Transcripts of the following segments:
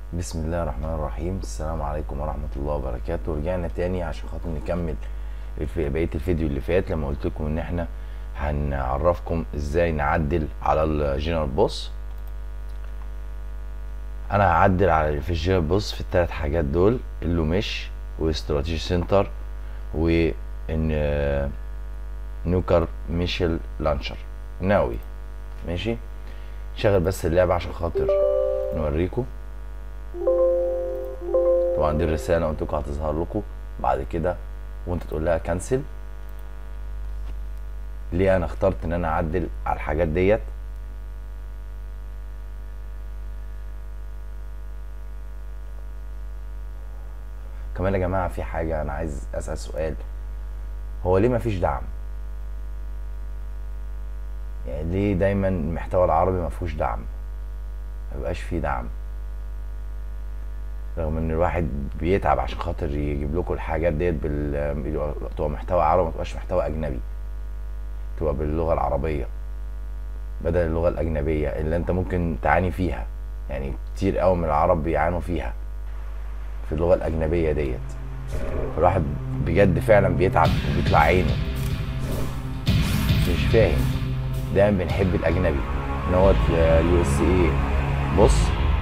بسم الله الرحمن الرحيم السلام عليكم ورحمة الله وبركاته رجعنا تاني عشان خاطر نكمل الف- بقية الفيديو اللي فات لما قلت لكم ان احنا هنعرفكم ازاي نعدل على الجنرال بوس انا هعدل على في الجنرال بوس في الثلاث حاجات دول اللوميش واستراتيجي سنتر و ان نوكر ميشيل لانشر ناوي ماشي شغل بس اللعبة عشان خاطر نوريكم طبعا دي الرسالة قلت لكم هتظهر لكم بعد كده وانت تقول لها كنسل ليه انا اخترت ان انا اعدل على الحاجات ديت كمان يا جماعة في حاجة انا عايز اسأل سؤال هو ليه مفيش دعم يعني ليه دايما المحتوى العربي مفهوش دعم مبقاش فيه دعم رغم ان الواحد بيتعب عشان خاطر يجيب لكم الحاجات ديت بال تبقى محتوى عربي ما تبقاش محتوى اجنبي تبقى باللغه العربيه بدل اللغه الاجنبيه اللي انت ممكن تعاني فيها يعني كتير قوي من العرب بيعانوا فيها في اللغه الاجنبيه ديت الواحد بجد فعلا بيتعب وبيطلع عينه بس مش فاهم دايما بنحب الاجنبي ان هو اليو اس اي بص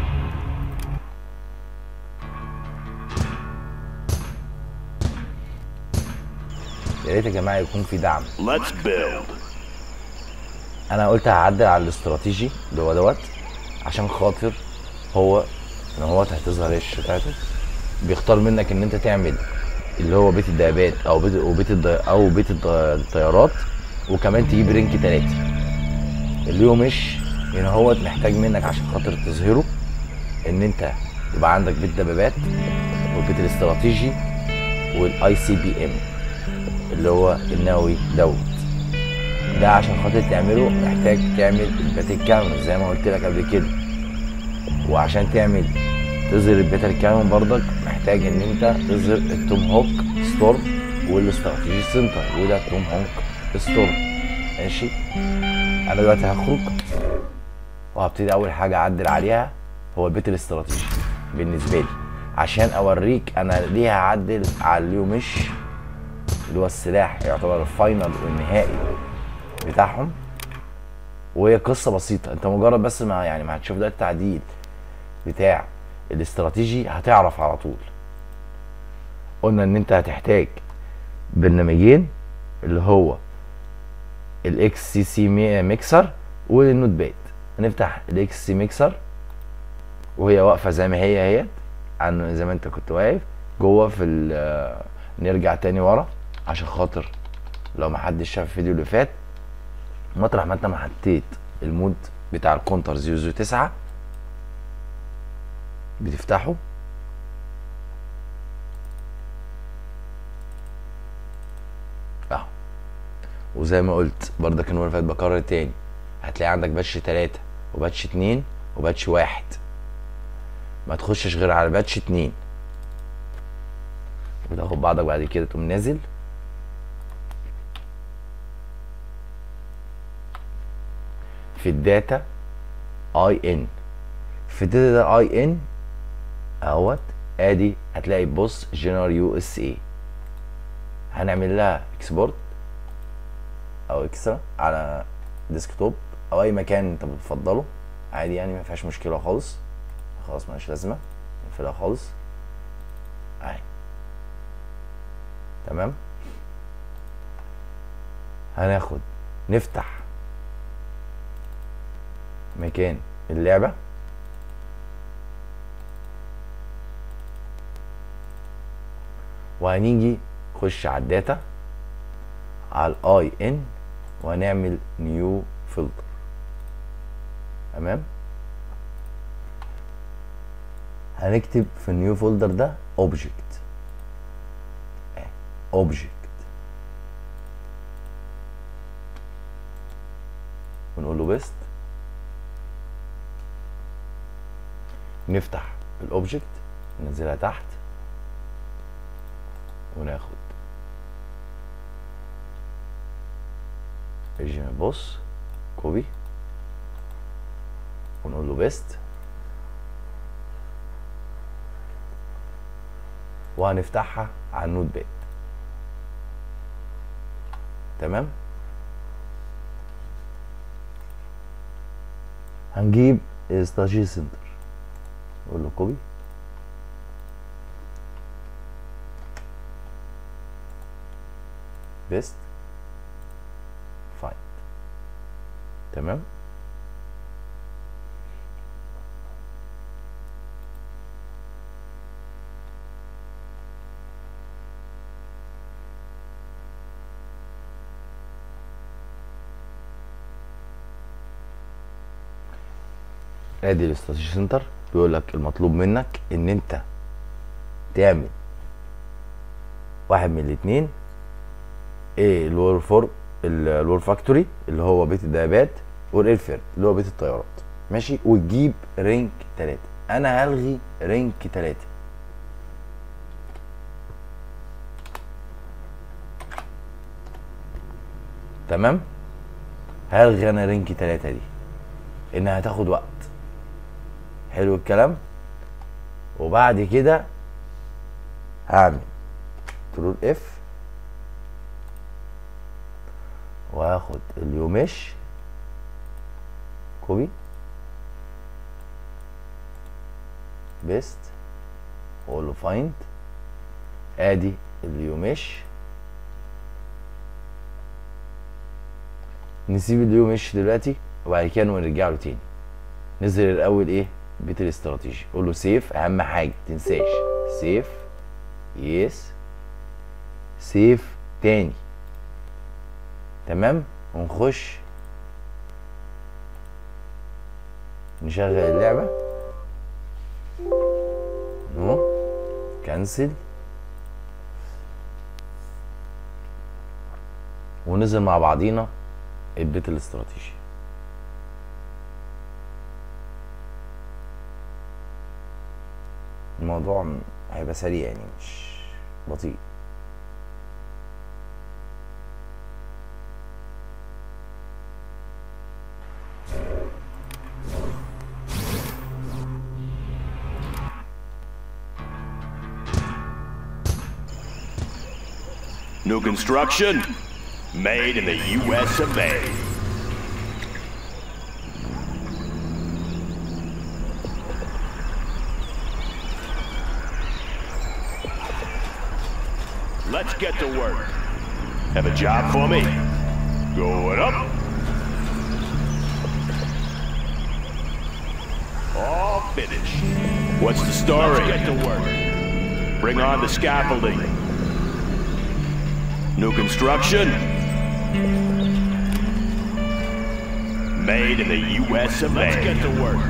يا ريت يا جماعه يكون في دعم Let's build. انا قلت هعدل على الاستراتيجي اللي هو دوت عشان خاطر هو ان هو هتظهر الشاشه بتاعته بيختار منك ان انت تعمل اللي هو بيت الدبابات او بيت وبيت الضي... او بيت الض- الطيارات وكمان تجيب رينك تلاتة اللي هو مش ان هو محتاج منك عشان خاطر تظهره ان انت يبقى عندك بيت دبابات والبيت الاستراتيجي والاي سي بي ام اللي هو النووي دوت ده عشان خاطر تعمله محتاج تعمل الباتيك كامل زي ما قلت لك قبل كده وعشان تعمل تظهر الباتيك كامل برضك محتاج ان انت تظهر التوم هوك ستورم والاستراتيجي سنتر وده التوم هوك ستورم ماشي انا دلوقتي هخرج وهبتدي اول حاجه اعدل عليها هو البيت الاستراتيجي بالنسبه لي عشان اوريك انا ليه هعدل على اليومش اللي هو السلاح يعتبر الفاينل والنهائي بتاعهم وهي قصه بسيطه انت مجرد بس ما يعني ما هتشوف ده التعديل بتاع الاستراتيجي هتعرف على طول قلنا ان انت هتحتاج برنامجين اللي هو الاكس سي سي ميكسر والنوت باد هنفتح الاكس سي ميكسر وهي واقفه زي ما هي هي عن زي ما انت كنت واقف جوه في ال- نرجع تاني ورا عشان خاطر لو ما حدش شاف الفيديو اللي فات مطرح ما انت ما حطيت المود بتاع الكونتر 009 بتفتحه اهو وزي ما قلت برضك المره اللي فاتت بكرر تاني هتلاقي عندك باتش تلاتة وباتش اتنين وباتش واحد ما تخشش غير على باتش اتنين وتاخد بعضك بعد كده تقوم نازل في الداتا اي ان في الداتا ده اي ان اهوت ادي هتلاقي بص جنرال يو اس اي هنعمل لها اكسبورت او اكسترا على ديسكتوب او اي مكان انت بتفضله عادي يعني ما فيهاش مشكله خالص خلاص مالهاش لازمه نقفلها خالص اهي تمام هناخد نفتح مكان اللعبة وهنيجي نخش على الداتا على الاي ان وهنعمل نيو فلتر تمام هنكتب في النيو فولدر ده اوبجكت اوبجكت ونقول له بيست نفتح الاوبجكت ننزلها تحت وناخد ريجينال بوس كوبي ونقول له بيست وهنفتحها على النوت باد تمام هنجيب استراتيجي سنتر نقول له كوبي بيست فايند تمام ادي الاستراتيجي سنتر بيقول لك المطلوب منك ان انت تعمل واحد من الاثنين ايه الور فور الور فاكتوري اللي هو بيت الدبابات والايرفيرد اللي هو بيت الطيارات ماشي وتجيب رينك ثلاثة انا هلغي رينك ثلاثة تمام هلغي انا رينك ثلاثة دي انها هتاخد وقت حلو الكلام وبعد كده هعمل كنترول اف وهاخد اليومش كوبي بيست واقول له فايند ادي اليومش نسيب اليومش دلوقتي وبعد كده نرجع له تاني نزل الاول ايه بيت الاستراتيجي قول له سيف اهم حاجه تنساش سيف يس سيف تاني تمام ونخش نشغل اللعبه نو كنسل وننزل مع بعضينا البيت الاستراتيجي الموضوع م- هيبقى سريع يعني مش بطيء New construction, made in the US of A. Let's get to work. Have a job for me? Going up. All finished. What's the story? Let's get to work. Bring on the scaffolding. New construction? Made in the US of A. Let's get to work.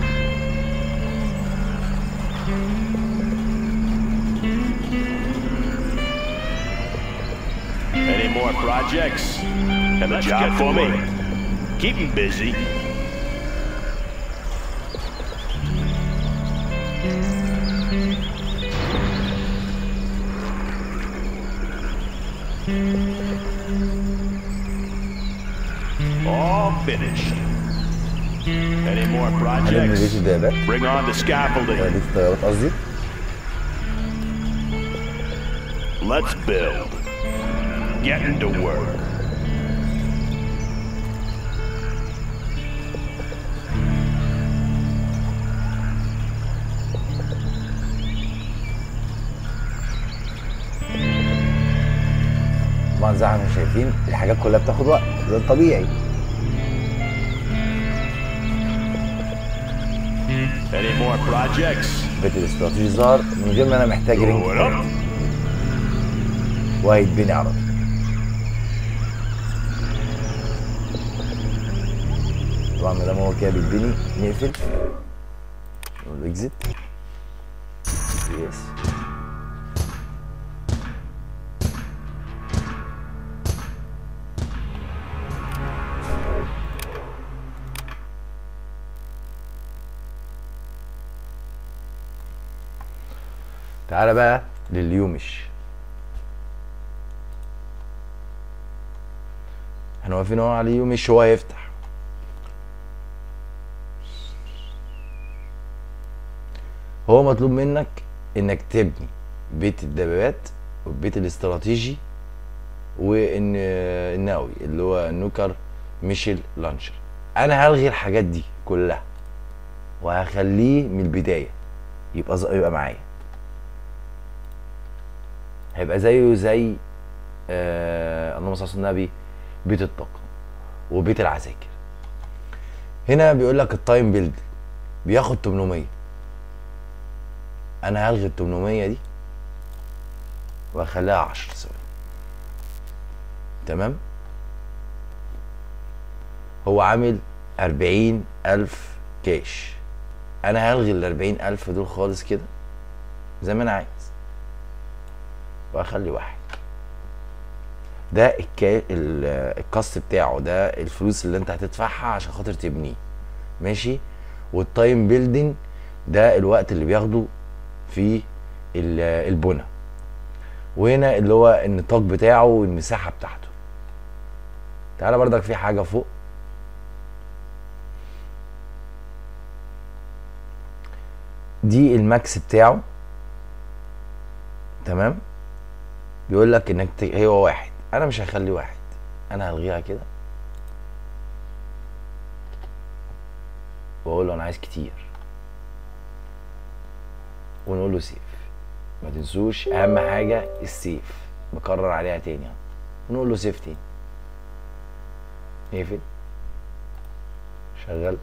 Any more projects? Have a job for me? Keep 'em busy. All finished. Any more هنبني بيت projects? الدبابات Bring on the آه، scaffolding. بيت الطيارات قصدي Let's build. Getting to work. طبعا زي ما احنا شايفين الحاجات كلها بتاخد وقت ده الطبيعي Any more projects? بيت الاستراتيجي ظهر من غير ما انا محتاج رينج Going up. وهيتبني على طول طبعا ما دام هو كده بيتبني نقفل نقول اكزيت يس تعالى بقى لليومش احنا واقفين اهو على اليومش هو هيفتح هو مطلوب منك انك تبني بيت الدبابات والبيت الاستراتيجي والنووي اللي هو النوكر ميشيل لانشر انا هلغي الحاجات دي كلها وهخليه من البدايه يبقى ز... يبقى معايا هيبقى زيه زي آه... اللهم صل على النبي بيت الطاقه وبيت العساكر هنا بيقول لك التايم بيلد بياخد 800 انا هلغي ال 800 دي واخليها 10 ثواني تمام هو عامل أربعين ألف كاش أنا هلغي الأربعين ألف دول خالص كده زي ما أنا عايز وأخلي واحد ده الكا... ال- الكاست بتاعه ده الفلوس اللي انت هتدفعها عشان خاطر تبنيه ماشي والتايم بيلدينج ده الوقت اللي بياخده في ال- البنى وهنا اللي هو النطاق بتاعه والمساحه بتاعته تعالى بردك في حاجه فوق دي الماكس بتاعه تمام بيقول لك انك ت... هو واحد انا مش هخليه واحد انا هلغيها كده واقول له انا عايز كتير ونقول له سيف ما تنسوش اهم حاجه السيف بكرر عليها تاني اهو ونقول له سيف تاني يقفل شغل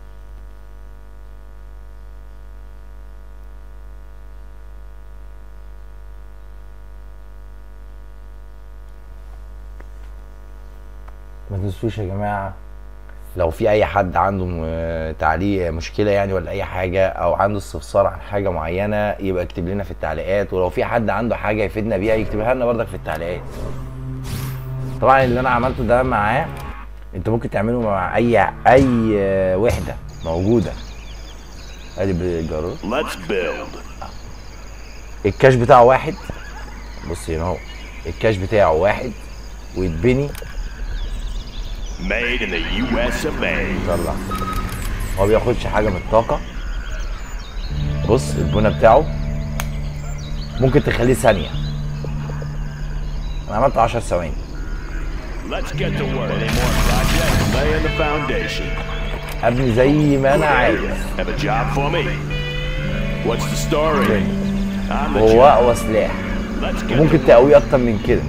ما تنسوش يا جماعه لو في اي حد عنده م- تعليق مشكله يعني ولا اي حاجه او عنده استفسار عن حاجه معينه يبقى يكتب لنا في التعليقات ولو في حد عنده حاجه يفيدنا بيها يكتبها لنا برضك في التعليقات طبعا اللي انا عملته ده معاه انت ممكن تعمله مع اي اي وحده موجوده ادي بالجرار Let's build. الكاش بتاعه واحد بص هنا اهو الكاش بتاعه واحد ويتبني Made in the US of A. طلع هو بياخدش حاجه من الطاقه بص البنى بتاعه ممكن تخليه ثانيه انا عملت 10 ثواني Let's get to work. Any more projects? Laying the foundation. ابني زي ما انا عايز Have a job for me? What's the story? I'm the هو job. اقوى سلاح Let's get وممكن to تقويه اكتر من كده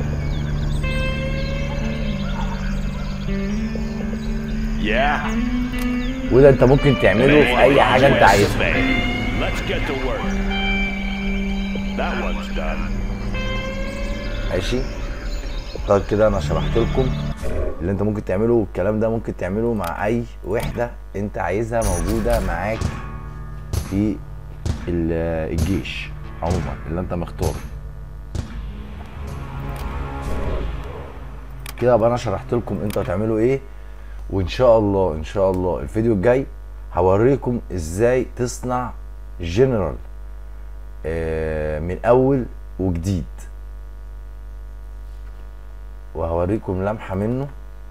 Yeah. وده انت ممكن تعمله في اي حاجه انت US of عايزها A. Let's get to work. That one's done. ماشي طيب كده انا شرحت لكم اللي انت ممكن تعمله والكلام ده ممكن تعمله مع اي وحده انت عايزها موجوده معاك في ال- الجيش عموما اللي انت مختاره كده ابقى انا شرحت لكم انتوا هتعملوا ايه وان شاء الله ان شاء الله الفيديو الجاي هوريكم ازاي تصنع جنرال آه، من اول وجديد وهوريكم لمحة منه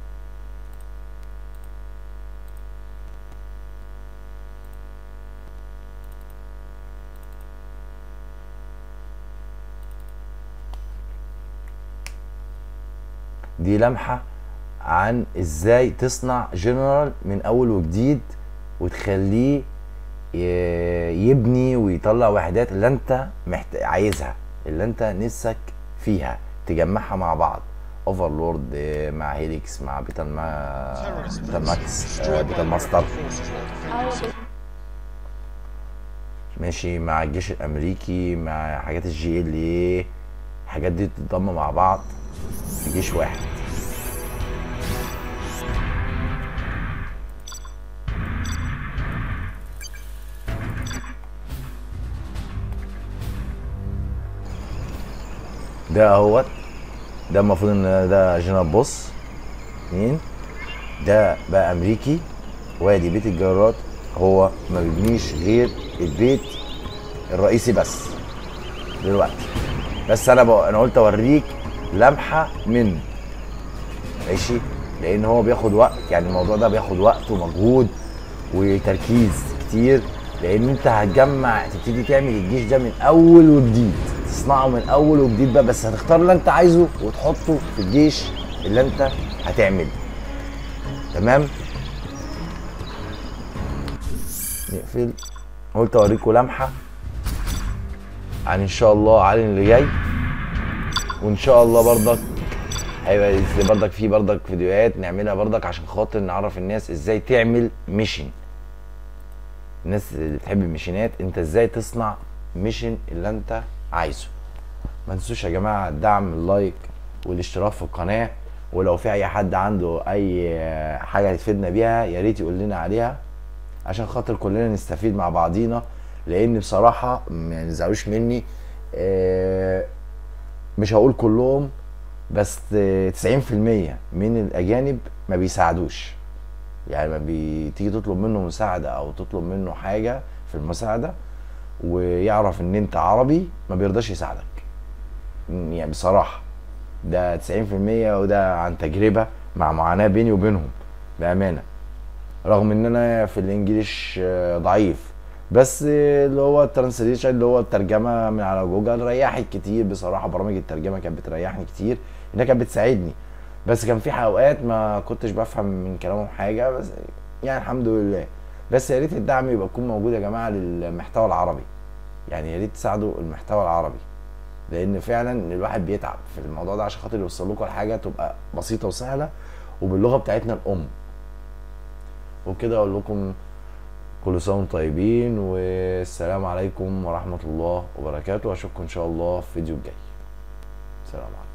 دي لمحة عن ازاي تصنع جنرال من اول وجديد وتخليه ي- يبني ويطلع وحدات اللي انت محت... عايزها اللي انت نفسك فيها تجمعها مع بعض اوفرلورد مع هيليكس مع بيتال ما... بيتال ماكس آه، بيتال ماستر ماشي مع الجيش الامريكي مع حاجات الجي ال ايه الحاجات دي تتضم مع بعض في جيش واحد ده اهوت ده المفروض ان ده جنرال بوس اتنين ده بقى امريكي وادي بيت الجرارات هو ما بيبنيش غير البيت الرئيسي بس دلوقتي بس انا بقى انا قلت اوريك لمحه منه ماشي لان هو بياخد وقت يعني الموضوع ده بياخد وقت ومجهود وتركيز كتير لان انت هتجمع تبتدي تعمل الجيش ده من اول وجديد تصنعه من اول وجديد بقى بس هتختار اللي انت عايزه وتحطه في الجيش اللي انت هتعمله تمام نقفل قلت اوريكم لمحه عن ان شاء الله علي اللي جاي وان شاء الله برضك هيبقى برضك في برضك فيديوهات نعملها برضك عشان خاطر نعرف الناس ازاي تعمل ميشن الناس اللي بتحب الميشنات انت ازاي تصنع ميشن اللي انت عايزه ما تنسوش يا جماعه الدعم اللايك والاشتراك في القناه ولو في اي حد عنده اي حاجه تفيدنا بيها يا ريت يقول لنا عليها عشان خاطر كلنا نستفيد مع بعضينا لان بصراحه ما تزعلوش مني آه، مش هقول كلهم بس 90% من الاجانب ما بيساعدوش يعني ما بتيجي تطلب منه مساعده او تطلب منه حاجه في المساعده ويعرف ان انت عربي ما بيرضاش يساعدك يعني بصراحه ده 90% وده عن تجربه مع معاناه بيني وبينهم بامانه رغم ان انا في الانجليش آه، ضعيف بس آه، اللي هو الترانسليشن اللي هو الترجمه من على جوجل ريحت كتير بصراحه برامج الترجمه كانت بتريحني كتير انها كانت بتساعدني بس كان في اوقات ما كنتش بفهم من كلامهم حاجه بس يعني الحمد لله بس يا ريت الدعم يبقى يكون موجود يا جماعه للمحتوى العربي يعني يا ريت تساعدوا المحتوى العربي لان فعلا الواحد بيتعب في الموضوع ده عشان خاطر يوصل لكم الحاجه تبقى بسيطه وسهله وباللغه بتاعتنا الام وكده اقول لكم كل سنه وانتم طيبين والسلام عليكم ورحمه الله وبركاته واشوفكم ان شاء الله في الفيديو الجاي سلام عليكم